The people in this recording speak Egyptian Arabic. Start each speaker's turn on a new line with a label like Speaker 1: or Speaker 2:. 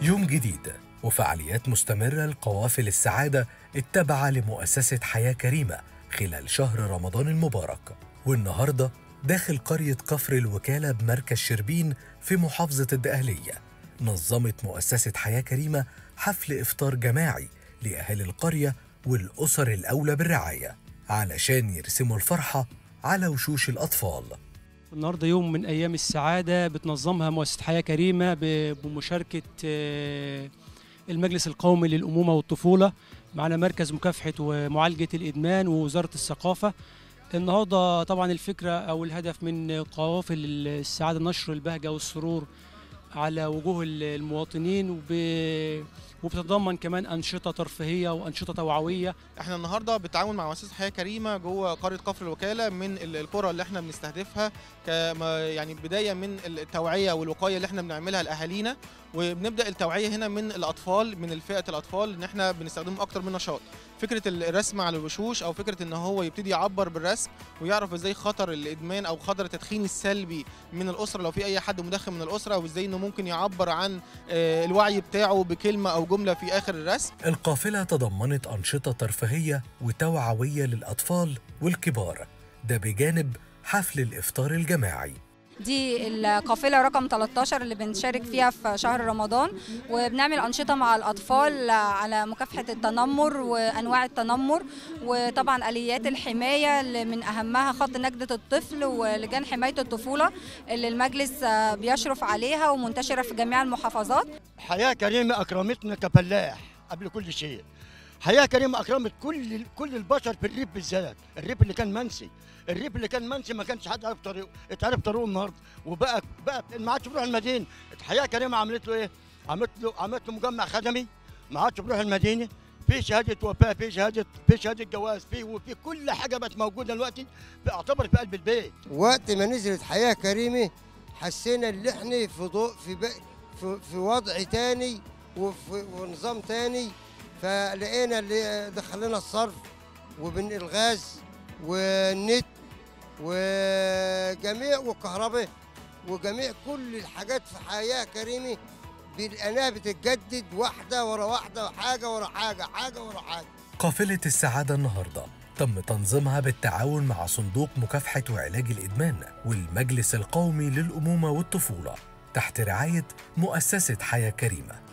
Speaker 1: يوم جديد وفعاليات مستمرة لقوافل السعادة التابعة لمؤسسة حياة كريمة خلال شهر رمضان المبارك والنهاردة داخل قرية كفر الوكالة بمركز شربين في محافظة الدقهلية نظمت مؤسسة حياة كريمة حفل إفطار جماعي لأهالي القرية والأسر الأولى بالرعاية علشان يرسموا الفرحة على وشوش الأطفال
Speaker 2: النهارده يوم من ايام السعاده بتنظمها مؤسسه حياه كريمه ب- بمشاركه آه، المجلس القومي للامومه والطفوله معنا مركز مكافحه ومعالجه الادمان ووزاره الثقافه النهارده طبعا الفكره او الهدف من قوافل السعاده نشر البهجه والسرور على وجوه المواطنين وب- وبتتضمن كمان انشطه ترفيهيه وانشطه توعويه
Speaker 3: احنا النهارده بالتعاون مع مؤسسه حياه كريمه جوه قريه كفر الوكاله من ال- القرى اللي احنا بنستهدفها كما يعني بدايه من التوعيه والوقايه اللي احنا بنعملها لاهالينا وبنبدا التوعيه هنا من الاطفال من فئه الاطفال ان احنا بنستخدمهم اكتر من نشاط فكره الرسم على الوشوش او فكره ان هو يبتدي يعبر بالرسم ويعرف ازاي خطر الادمان او خطر التدخين السلبي من الاسره لو في اي حد مدخن من الاسره وازاي انه ممكن يعبر عن آه، الوعي بتاعه بكلمه او جمله في اخر الرسم
Speaker 1: القافلة تضمنت أنشطة ترفيهية وتوعوية للأطفال والكبار ده بجانب حفل الإفطار الجماعي
Speaker 4: دي القافلة رقم 13 اللي بنشارك فيها في شهر رمضان وبنعمل أنشطة مع الأطفال على مكافحة التنمر وأنواع التنمر وطبعا آليات الحماية اللي من أهمها خط نجدة الطفل ولجان حماية الطفولة اللي المجلس آه، بيشرف عليها ومنتشرة في جميع المحافظات
Speaker 5: حياة كريمة أكرمتنا كفلاح قبل كل شيء حياة كريمة أكرمت كل كل البشر في الريف بالذات الريف اللي كان منسي الريف اللي كان منسي ما كانش حد عارف طريقه اتعرف طريقه النهارده وبقى بقى ما عادش بيروح المدينه حياة كريمة عملت له ايه عملت له عملت له مجمع خدمي ما عادش بيروح المدينه في شهاده وفاه في شهاده في شهاده جواز في وفي كل حاجه بقت موجوده دلوقتي بيعتبر في قلب البيت
Speaker 6: وقت ما نزلت حياة كريمة حسينا ان احنا في ضوء في, بق- في في وضع تاني وفي ونظام تاني فلقينا اللي دخلنا الصرف وبين الغاز والنت وجميع والكهرباء وجميع كل الحاجات في حياة كريمة بالأناة بتتجدد واحدة ورا واحدة حاجة ورا حاجة حاجة ورا حاجة
Speaker 1: قافلة السعادة النهاردة تم تنظيمها بالتعاون مع صندوق مكافحة وعلاج الإدمان والمجلس القومي للأمومة والطفولة تحت رعاية مؤسسة حياة كريمة